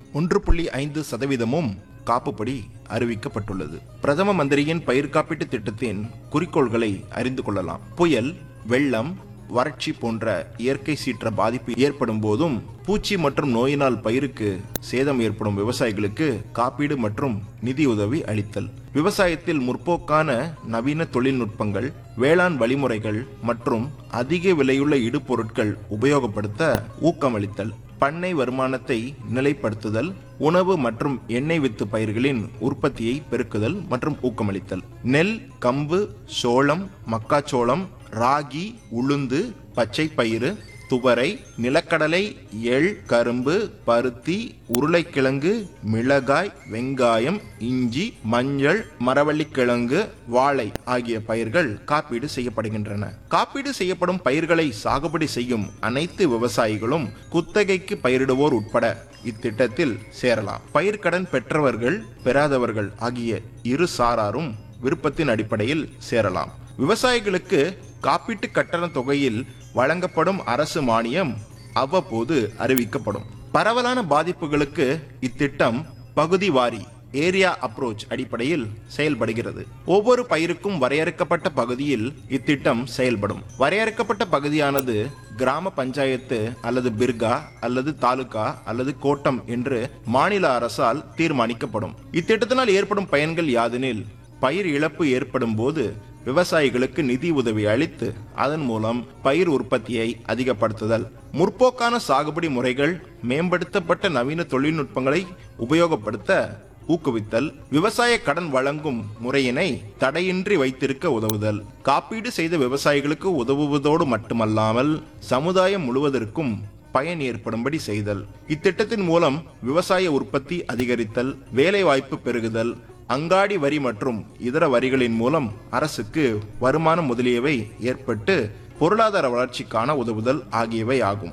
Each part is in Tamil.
ஒன்று புள்ளி ஐந்து சதவீதமும் காப்புப்படி அறிவிக்கப்பட்டுள்ளது பிரதம மந்திரியின் பயிர் காப்பீட்டு திட்டத்தின் குறிக்கோள்களை அறிந்து கொள்ளலாம் புயல் வெள்ளம் வறட்சி போன்ற இயற்கை சீற்ற பாதிப்பு ஏற்படும் போதும் பூச்சி மற்றும் நோயினால் பயிருக்கு சேதம் ஏற்படும் விவசாயிகளுக்கு காப்பீடு மற்றும் நிதியுதவி அளித்தல் விவசாயத்தில் முற்போக்கான நவீன தொழில்நுட்பங்கள் வேளாண் வழிமுறைகள் மற்றும் அதிக விலையுள்ள இடுபொருட்கள் உபயோகப்படுத்த ஊக்கமளித்தல் பண்ணை வருமானத்தை நிலைப்படுத்துதல் உணவு மற்றும் எண்ணெய் வித்து பயிர்களின் உற்பத்தியை பெருக்குதல் மற்றும் ஊக்கமளித்தல் நெல் கம்பு சோளம் மக்காச்சோளம் ராகி உளுந்து பச்சை பயிறு துவரை நிலக்கடலை எள் கரும்பு பருத்தி உருளைக்கிழங்கு மிளகாய் வெங்காயம் இஞ்சி மஞ்சள் மரவள்ளிக்கிழங்கு வாழை ஆகிய பயிர்கள் காப்பீடு செய்யப்படுகின்றன காப்பீடு செய்யப்படும் பயிர்களை சாகுபடி செய்யும் அனைத்து விவசாயிகளும் குத்தகைக்கு பயிரிடுவோர் உட்பட இத்திட்டத்தில் சேரலாம் பயிர்க்கடன் பெற்றவர்கள் பெறாதவர்கள் ஆகிய இரு சாராரும் விருப்பத்தின் அடிப்படையில் சேரலாம் விவசாயிகளுக்கு காப்பீட்டு கட்டண தொகையில் வழங்கப்படும் அரசு மானியம் அவ்வப்போது அறிவிக்கப்படும் பரவலான பாதிப்புகளுக்கு இத்திட்டம் பகுதி வாரி ஏரியா அப்ரோச் அடிப்படையில் செயல்படுகிறது ஒவ்வொரு பயிருக்கும் வரையறுக்கப்பட்ட பகுதியில் இத்திட்டம் செயல்படும் வரையறுக்கப்பட்ட பகுதியானது கிராம பஞ்சாயத்து அல்லது பிர்கா அல்லது தாலுகா அல்லது கோட்டம் என்று மாநில அரசால் தீர்மானிக்கப்படும் இத்திட்டத்தினால் ஏற்படும் பயன்கள் யாதெனில் பயிர் இழப்பு ஏற்படும் போது விவசாயிகளுக்கு நிதி உதவி அளித்து அதன் மூலம் பயிர் உற்பத்தியை அதிகப்படுத்துதல் முற்போக்கான சாகுபடி முறைகள் மேம்படுத்தப்பட்ட நவீன தொழில்நுட்பங்களை உபயோகப்படுத்த ஊக்குவித்தல் விவசாய கடன் வழங்கும் முறையினை தடையின்றி வைத்திருக்க உதவுதல் காப்பீடு செய்த விவசாயிகளுக்கு உதவுவதோடு மட்டுமல்லாமல் சமுதாயம் முழுவதற்கும் பயன் ஏற்படும்படி செய்தல் இத்திட்டத்தின் மூலம் விவசாய உற்பத்தி அதிகரித்தல் வேலைவாய்ப்பு பெருகுதல் அங்காடி வரி மற்றும் இதர வரிகளின் மூலம் அரசுக்கு வருமானம் முதலியவை ஏற்பட்டு பொருளாதார வளர்ச்சிக்கான உதவுதல் ஆகியவை ஆகும்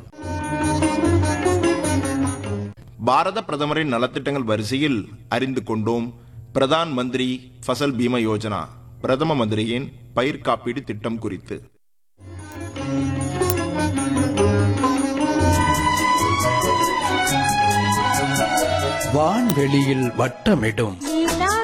பாரத பிரதமரின் நலத்திட்டங்கள் வரிசையில் அறிந்து கொண்டோம் பிரதான் மந்திரி ஃபசல் பீமா யோஜனா பிரதம மந்திரியின் பயிர் காப்பீடு திட்டம் குறித்து வான்வெளியில் வட்டமிடும்